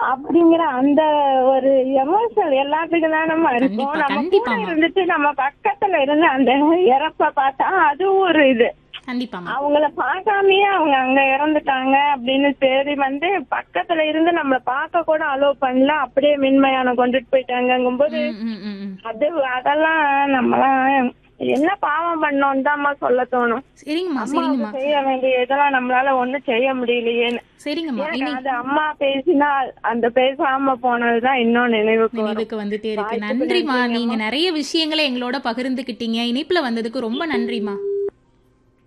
அப்படிங்கிற அந்த ஒரு எமோஷனல் எல்லாத்துக்கும் தானம்மா இருக்கும் கண்டிப்பா, நம்ம கூட கண்டிப்பாம்மா. இருந்துட்டு நம்ம பக்கத்துல இருந்து அந்த இறப்ப பார்த்தா அது ஒரு இது கண்டிப்பாமா அவங்கள பார்க்காமயே அவங்க அங்க இறந்துட்டாங்க அப்படின்னு சரி வந்து பக்கத்துல இருந்து நம்மள பார்க்க கூட அலோவ் பண்ணல அப்படியே மின்மயானம் கொண்டுட்டு போயிட்டாங்கங்கும்போது ம், ம், ம், ம். அது அதெல்லாம் நம்மளாம் என்ன பாவம் பண்ணோம் தான்மா சொல்ல தோணும் சரிங்கம்மா அம்மாவுக்கு சரிங்கம்மா செய்ய வேண்டிய இதெல்லாம் நம்மளால ஒண்ணும் செய்ய முடியலையேன்னு சரிங்கம்மா எனக்கு இனி அது அம்மா பேசினா அந்த பேசாம போனதுதான் இன்னும் நினைவுக்கு வரும் நினைவுக்கு வந்துட்டே இருக்கு வாய்ப்புக்கு நன்றிமா நன்றிங்கம்மா. நீங்க நிறைய விஷயங்களை எங்களோட பகிர்ந்துக்கிட்டீங்க இணைப்புல வந்ததுக்கு ரொம்ப நன்றிமா